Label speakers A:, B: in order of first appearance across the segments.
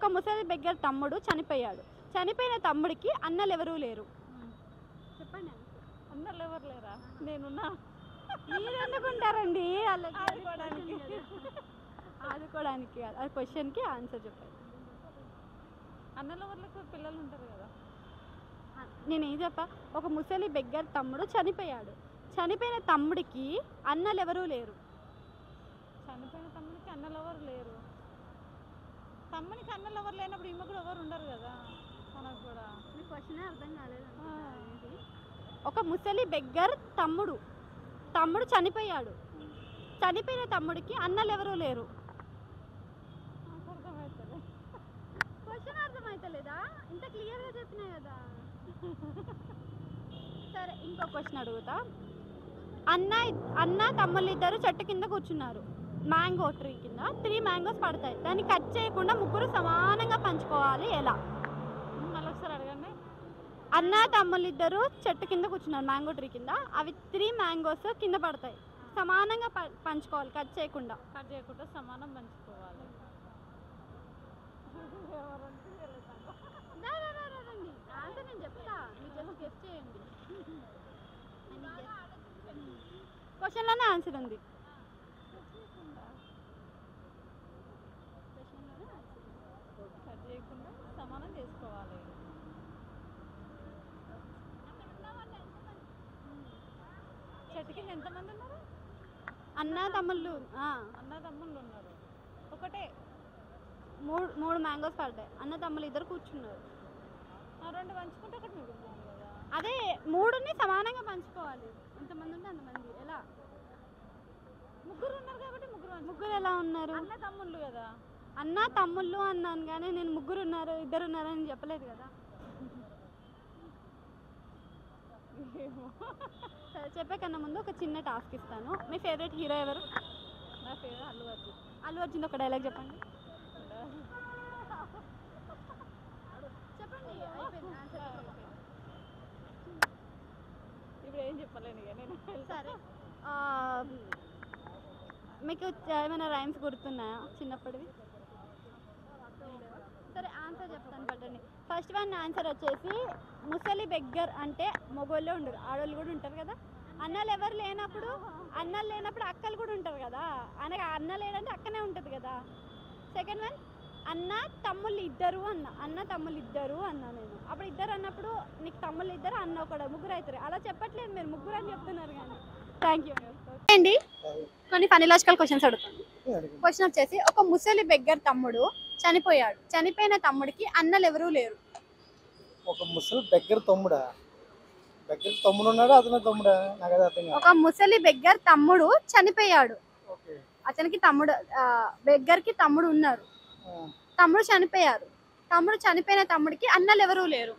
A: ఒక ముసలి బెగ్గర తమ్ముడు చనిపోయాడు చనిపోయిన తమ్ముడికి అన్నలు ఎవరూ లేరు చెప్పండి
B: అన్నలు ఎవరు లేరా నేనున్నా
A: మీరు ఎందుకుంటారండి వాళ్ళకి
B: ఆడుకోవడానికి.
A: ఆడుకోవడానికి కాదు. ఆ క్వశ్చన్కి ఆన్సర్ చెప్పండి
B: అన్నల వాళ్ళకు పిల్లలు ఉంటారు కదా
A: నేను ఏం చెప్పా ఒక ముసలి బెగ్గర తమ్ముడు చనిపోయాడు చనిపోయిన తమ్ముడికి అన్నలు ఎవరూ లేరు
B: చనిపోయిన తమ్మునికి అన్నలు ఎవరు లేరు తమ్మునికి అన్నలు ఎవరు లేనప్పుడు ఈమె కూడా ఎవరు ఉండరు కదా మనకు కూడా
A: క్వశ్చన్ అర్థం కాలేదు
B: ఆ.
A: ఒక ముసలి బెగ్గర్ తమ్ముడు తమ్ముడు చనిపోయాడు చనిపోయిన తమ్ముడికి అన్నలు ఎవరూ లేరు
B: నాకు అర్థమవుతుంది
A: క్వశ్చన్ అర్థమైతలేదా ఇంత క్లియర్గా చెప్పినా కదా సరే ఇంకో క్వశ్చన్ అడుగుతా అన్న అన్న తమ్ముళ్ళు ఇద్దరు చెట్టు కింద కూర్చున్నారు మ్యాంగో ట్రీ కింద త్రీ మ్యాంగోస్ పడతాయి దాన్ని కట్ చేయకుండా ముగ్గురు సమానంగా పంచుకోవాలి ఎలా
B: మళ్ళీ ఒకసారి అడగండి
A: అన్న తమ్ముళ్ళు ఇద్దరు చెట్టు కింద కూర్చున్నారు మ్యాంగో ట్రీ కింద అవి త్రీ మ్యాంగోస్ కింద పడతాయి సమానంగా ప- పంచుకోవాలి కట్ చేయకుండా
B: కట్ చేయకుండా సమానం పంచుకోవాలి ఎవరంటే వెళ్తాను.
A: రా, రా, రా, రా, రండి. ఆన్సర్ నేను చెప్తా మీరు జస్ట్ గెస్ట్ చేయండి క్వశ్చన్లోనే ఆన్సర్ ఉంది
B: కట్ చేయకుండా సమానం చేసుకోవాలి చెట్టు కింద ఎంతమంది ఉన్నారు
A: అన్న తమ్ముళ్ళు ఆ,
B: అన్న తమ్ముళ్ళు ఉన్నారు ఒకటే
A: మూడు మూడు మ్యాంగోస్ పడ్డాయి అన్న తమ్ముళ్ళు ఇద్దరు కూర్చున్నారు
B: ఆ రెండు పంచుకుంటే ఒకటి మిగులుతుంది కదా
A: అదే మూడుని సమానంగా పంచుకోవాలి ఎంతమంది ఉంటే అంతమంది ఎలా
B: ముగ్గురు ఉన్నారు కాబట్టి ముగ్గురు పంచు-
A: ముగ్గురు ఎలా ఉన్నారు
B: అన్న తమ్ముళ్ళు కదా
A: అన్న తమ్ముళ్ళు అన్నాను కానీ నేను ముగ్గురు ఉన్నారు ఇద్దరు ఉన్నారు అని చెప్పలేదు కదా సరే చెప్పే కన్నా ముందు ఒక చిన్న టాస్క్ ఇస్తాను మీ ఫేవరెట్ హీరో ఎవరు
B: నా పేరు అల్లు అర్జున్
A: అల్లు అర్జున్ ఒక డైలాగ్ చెప్పండి చెప్పండి
B: ఇప్పుడు ఏం చెప్పలేను ఇక నేను
A: సరే ఆ, మీకు ఏమైనా రైమ్స్ గుర్తున్నాయా చిన్నప్పటివి సరే ఆన్సర్ చెప్తాను పట్టండి ఫస్ట్ వన్ ఆన్సర్ వచ్చేసి ముసలి బెగ్గర్ అంటే మొగోళ్ళే ఉండరు ఆడవాళ్ళు కూడా ఉంటారు కదా అన్నలు ఎవరు లేనప్పుడు అన్నలు లేనప్పుడు అక్కలు కూడా ఉంటారు కదా అనగా అన్న లేదంటే అక్కనే ఉంటుంది కదా సెకండ్ వన్ అన్న తమ్ముళ్ళు ఇద్దరు అన్న అన్న తమ్ముళ్ళు ఇద్దరు అన్నా నేను అప్పుడు ఇద్దరు అన్నప్పుడు నీకు తమ్ముళ్ళు ఇద్దరు అన్న ఒకడు ముగ్గురు అవుతారు అలా చెప్పట్లేదు మీరు ముగ్గురు అని చెప్తున్నారు కానీ థ్యాంక్ యూ అండి కొన్ని ఫనీ లాజికల్ క్వశ్చన్స్ అడుగుతాను క్వశ్చన్ వచ్చేసి ఒక ముసలి బెగ్గర్ తమ్ముడు చనిపోయాడు చనిపోయిన తమ్ముడికి అన్నలు ఎవరూ లేరు
C: ఒక ముసలి దగ్గర తమ్ముడా దగ్గర తమ్ముడు ఉన్నాడా అతను తమ్ముడా నాకు అది అర్థం కాదు
A: ఒక ముసలి బెగ్గర్ తమ్ముడు చనిపోయాడు
C: ఓకే
A: అతనికి తమ్ముడు ఆ, బెగ్గర్కి తమ్ముడు ఉన్నారు
C: ఆ,
A: తమ్ముడు చనిపోయారు తమ్ముడు చనిపోయిన తమ్ముడికి అన్నలు ఎవరూ లేరు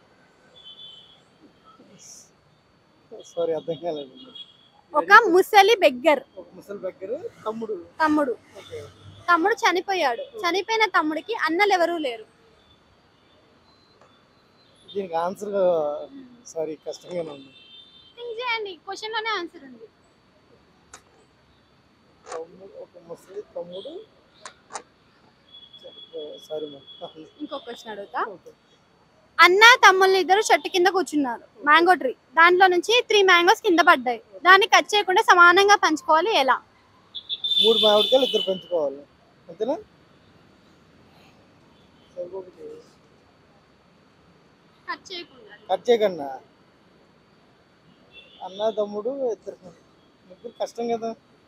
C: సారీ అర్థం కాలేదు
A: ఒక ముసలి బెగ్గర్
C: ఒక ముసలి దగ్గర తమ్ముడు
A: తమ్ముడు
C: ఓకే
A: తమ్ముడు చనిపోయాడు చనిపోయిన తమ్ముడికి అన్నలు ఎవరూ లేరు
C: దీనికి ఆన్సర్ సారీ కష్టంగానే ఉంది
A: థింక్ చేయండి క్వశ్చన్ లోనే ఆన్సర్ ఉంది
C: తమ్ముడు ఒక ముసలి తమ్ముడు సారీ మరి
A: ఇంకో క్వశ్చన్ అడుగుతా
C: ఓకే.
A: అన్న తమ్ముళ్ళు ఇద్దరు చెట్టు కింద కూర్చున్నారు మ్యాంగో ట్రీ దాంట్లో నుంచి త్రీ మ్యాంగోస్ కింద పడ్డాయి దాన్ని కట్ చేయకుండా సమానంగా పంచుకోవాలి ఎలా
C: మూడు మామిడికాయలు ఇద్దరు పెంచుకోవాలి అంతేనా సరిపోతుంది
A: కట్ చేయకుండా
C: కట్ చేయకన్నా అన్న తమ్ముడు ఇద్దరు ముగ్గురు కష్టం కదా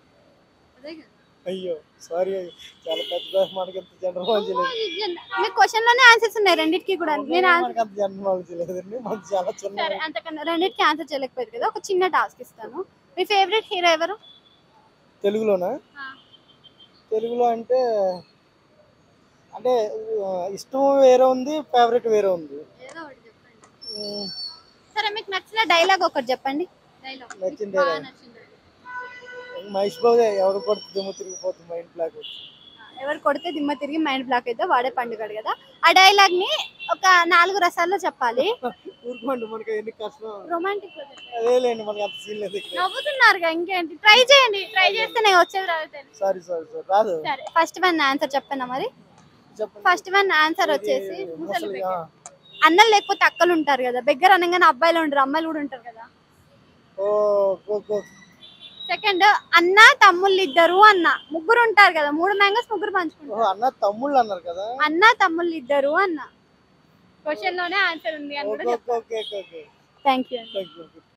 C: అయ్యో సారీ చాలా పెద్ద మనకి ఎంత జనరల్ నాలెడ్జ్ లేదు
A: మీ క్వశ్చన్ లోనే ఆన్సర్స్ ఉన్నాయి రెండింటికి కూడా నేను answer-
C: మనకి అంత జనరల్ నాలెడ్జ్ లేదండి మనకి చాలా చిన్న
A: సరే అంతకన్నా రెండింటికి ఆన్సర్ చేయలేకపోయారు కదా ఒక చిన్న టాస్క్ ఇస్తాను మీ ఫేవరెట్ హీరో ఎవరు
C: తెలుగులోనా తెలుగులో అంటే అంటే ఆ, ఇష్టం వేరే ఉంది ఫేవరెట్ వేరే ఉంది
A: ఏదో ఒకటి చెప్పండి
C: ఉమ్,
A: సరే మీకు నచ్చిన డైలాగ్ ఒకటి చెప్పండి డైలాగ్
C: నచ్చిన dialogue? మహేష్ బాబు ఎవరు కొడుతుందేమో తిరిగిపోతుంది మైండ్ బ్లాక్
A: ఎవరు కొడితే దిమ్మ తిరిగి మైండ్ బ్లాక్ అయితే వాడే పండుగడు కదా ఆ డైలాగ్ ని ఒక నాలుగు రసాల్లో చెప్పాలి
C: ఊరుకోండి మనకి ఎన్ని కష్టం
A: రొమాంటిక్
C: అదే లేండి మనకి అంత సీన్ లేదు ఇక్కడ
A: నవ్వుతున్నారుగా ఇంకేంటి ట్రై చేయండి ట్రై చేస్తే నేను వచ్చేది రాదు తెలుసు.
C: సారీ సారీ సార్ రాదు
A: సరే ఫస్ట్ వన్ ఆన్సర్ చెప్పండి మరి
C: చెప్పండి
A: ఫస్ట్ వన్ ఆన్సర్ వచ్చేసి
C: ఇది
A: ముసలి
C: ముసలి,
A: బెగ్గర్
C: ఆ.
A: అన్నలు లేకపోతే అక్కలు ఉంటారు కదా బెగ్గర్ అనగానే అబ్బాయిలు ఉంటారు అమ్మాయిలు కూడా ఉంటారు కదా
C: ఓ గో గో
A: సెకండ్ అన్న తమ్ముళ్ళు ఇద్దరు అన్న ముగ్గురు ఉంటారు కదా మూడు మ్యాంగోస్ ముగ్గురు
C: ఓ
A: పంచుకుంటారు
C: అన్న తమ్ముళ్ళు అన్నారు కదా
A: అన్న తమ్ముళ్ళు ఇద్దరు అన్న క్వశ్చన్ లోనే ఆన్సర్ ఉంది అని కూడా
C: ఓకే
A: చెప్తాను
C: okay okay okay
A: thank you
C: thank you